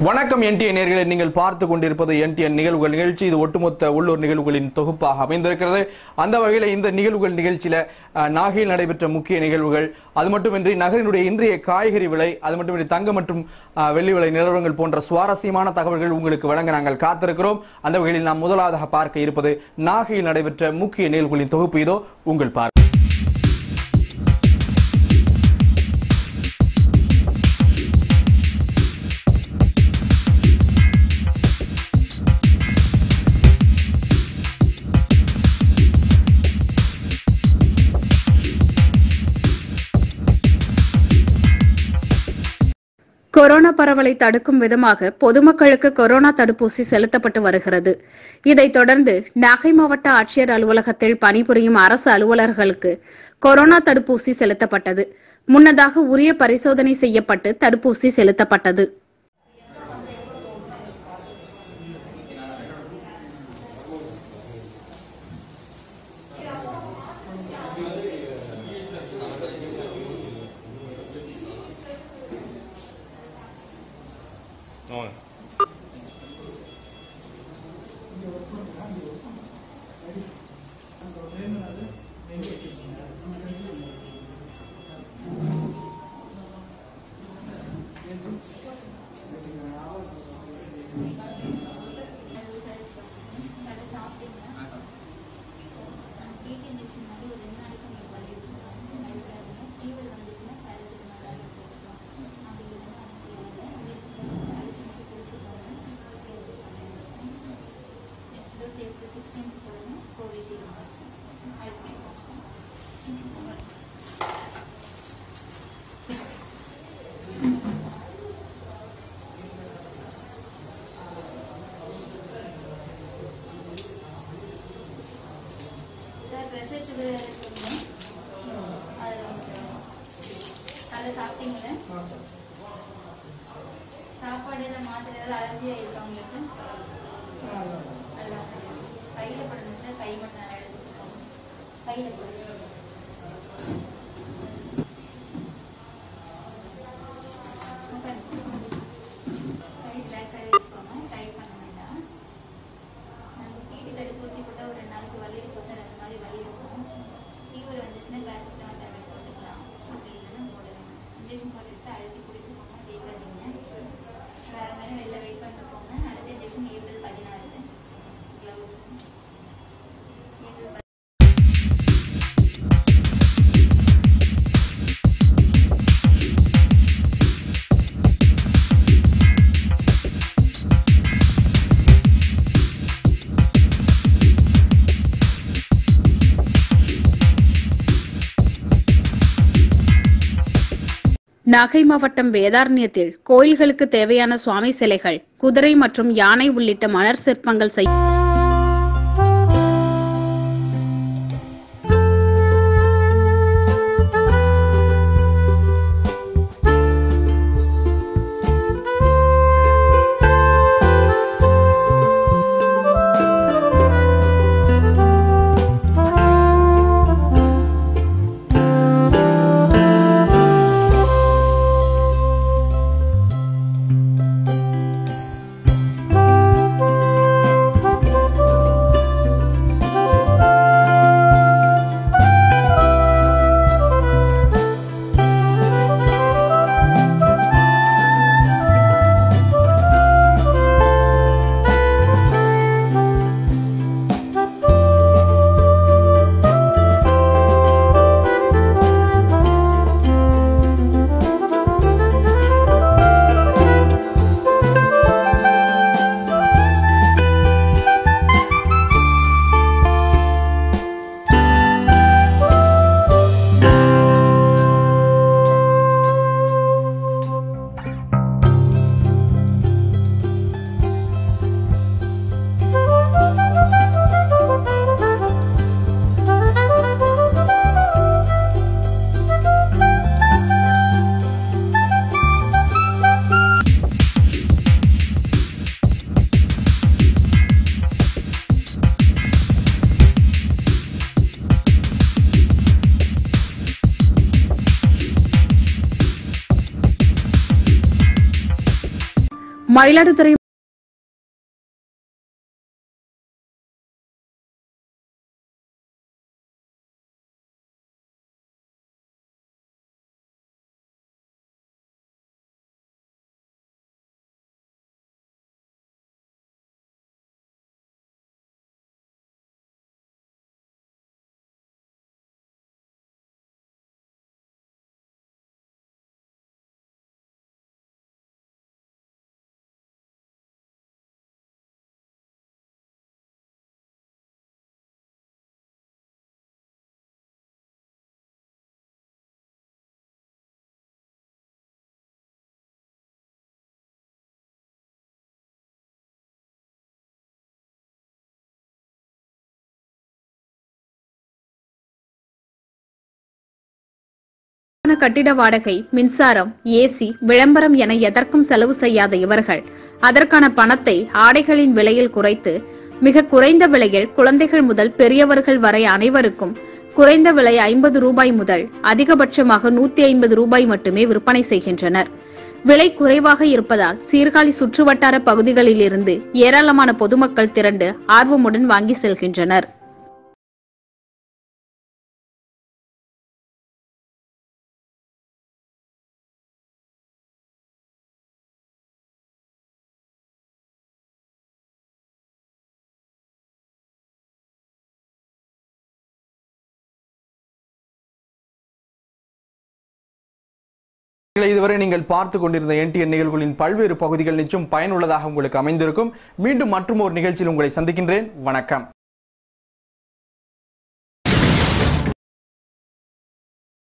வணக்கம் என்டிஎன் நேர்களை நீங்கள் பார்த்து கொண்டிருப்பது என்டிஎன் நிகழ்வுகள் நிகழ்ச்சி இது ஒட்டுமொத்த உள்ளூர் நிகழ்வுகளின் தொகுப்பாக அமைந்திருக்கிறது அந்த வகையில் இந்த நிகழ்வுகள் நிகழ்ச்சியில அஹ், நாகையில் நடைபெற்ற முக்கிய நிகழ்வுகள் அது மட்டுமின்றி நகரினுடைய இன்றைய காய்கறி விலை அது மட்டுமின்றி தங்கம் மற்றும் அஹ், வெள்ளி விலை நிலவரங்கள் போன்ற சுவாரஸ்யமான தகவல்கள் உங்களுக்கு வழங்க நாங்கள் காத்திருக்கிறோம் அந்த வகையில் நாம் முதலாவதாக பார்க்க இருப்பது நாகையில் நடைபெற்ற முக்கிய நிகழ்வுகளின் தொகுப்பு இதோ உங்கள் பார்வை கொரோனா பரவலை தடுக்கும் விதமாக பொதுமக்களுக்கு கொரோனா தடுப்பூசி செலுத்தப்பட்டு வருகிறது இதைத் தொடர்ந்து நாகை மாவட்ட ஆட்சியர் அலுவலகத்தில் பணிபுரியும் அரசு அலுவலர்களுக்கு கொரோனா தடுப்பூசி செலுத்தப்பட்டது முன்னதாக உரிய பரிசோதனை செய்யப்பட்டு தடுப்பூசி செலுத்தப்பட்டது 어. டிடி இன்ஜெக்ஷன் மாதிரி ஒரு ரெண்டு நாளைக்கு உங்களுக்கு வலி இருக்கும் ஃபீவர் வந்துச்சுன்னா பேரசிட்டமால் போட்டுக்கலாம் அப்படி இல்லைன்னா இன்ஜெக்ஷன் அழுத்தி மட்டும் குடிச்சிருக்காங்க நெக்ஸ்ட் டோஸ் சேர்த்து சிக்ஸ்டீன் போடணும் கோவிஷீல்டு இன்ஜெக்ஷன் அழுத்தி வச்சுக்கோங்க சார் ப்ரெஷர் சுகர் இருக்குங்க அதில் அதில் சாப்பிட்டீங்களா சாப்பாடு ஏதாவது மாத்திரை ஏதாவது அலர்ஜியாக இருக்கா உங்களுக்கு அதெல்லாம் கையில் போடணும் சார் கை மட்டும் நல்லா எடுத்துக்கோங்க கையில் போடணும் உட்காருங்க. கை ரிலாக்ஸாகவே வச்சுக்கோங்க டைட் பண்ண வேண்டாம் நம்ம டிடி தடுப்பூசி போட்டால் ஒரு ரெண்டு நாளைக்கு வலி இருக்கும் சார் அந்த மாதிரி வலி இருக்கும் ஃபீவர் வந்துச்சுன்னா பேரசிட்டமால் டேப்லெட் போட்டுக்கலாம் அப்படி இல்லைன்னா போட வேண்டாம் இன்ஜெக்ஷன் போட்டுட்டு அழுத்தி குடிச்சுக்கோங்க தேய்க்காதீங்க ஒரு அரை மணி நேரம் வெளில வெயிட் பண்ணிட்டு போங்க அடுத்த இன்ஜெக்ஷன் ஏப்ரல் பதினாறு க்ளவு ஏப்ரல் நாகை மாவட்டம் வேதாரண்யத்தில் கோயில்களுக்கு தேவையான சுவாமி சிலைகள் குதிரை மற்றும் யானை உள்ளிட்ட மலர் சிற்பங்கள் செய் மயிலாடுதுறை கட்டிட வாடகை மின்சாரம் ஏசி விளம்பரம் என எதற்கும் செலவு செய்யாத இவர்கள் அதற்கான பணத்தை ஆடைகளின் விலையில் குறைத்து மிக குறைந்த விலையில் குழந்தைகள் முதல் பெரியவர்கள் வரை அனைவருக்கும் குறைந்த விலை ஐம்பது ரூபாய் முதல் அதிகபட்சமாக நூத்தி ஐம்பது ரூபாய் மட்டுமே விற்பனை செய்கின்றனர் விலை குறைவாக இருப்பதால் சீர்காழி சுற்றுவட்டார பகுதிகளில் இருந்து ஏராளமான பொதுமக்கள் திரண்டு ஆர்வமுடன் வாங்கி செல்கின்றனர் இதுவரை நீங்கள் பார்த்து கொண்டிருந்த என்டிஎன் நிகழ்வுகளின் பல்வேறு பகுதிகள் நிச்சயம் பயனுள்ளதாக உங்களுக்கு அமைந்திருக்கும் மீண்டும் மற்றும் ஒரு நிகழ்ச்சியில் உங்களை சந்திக்கின்றேன் வணக்கம்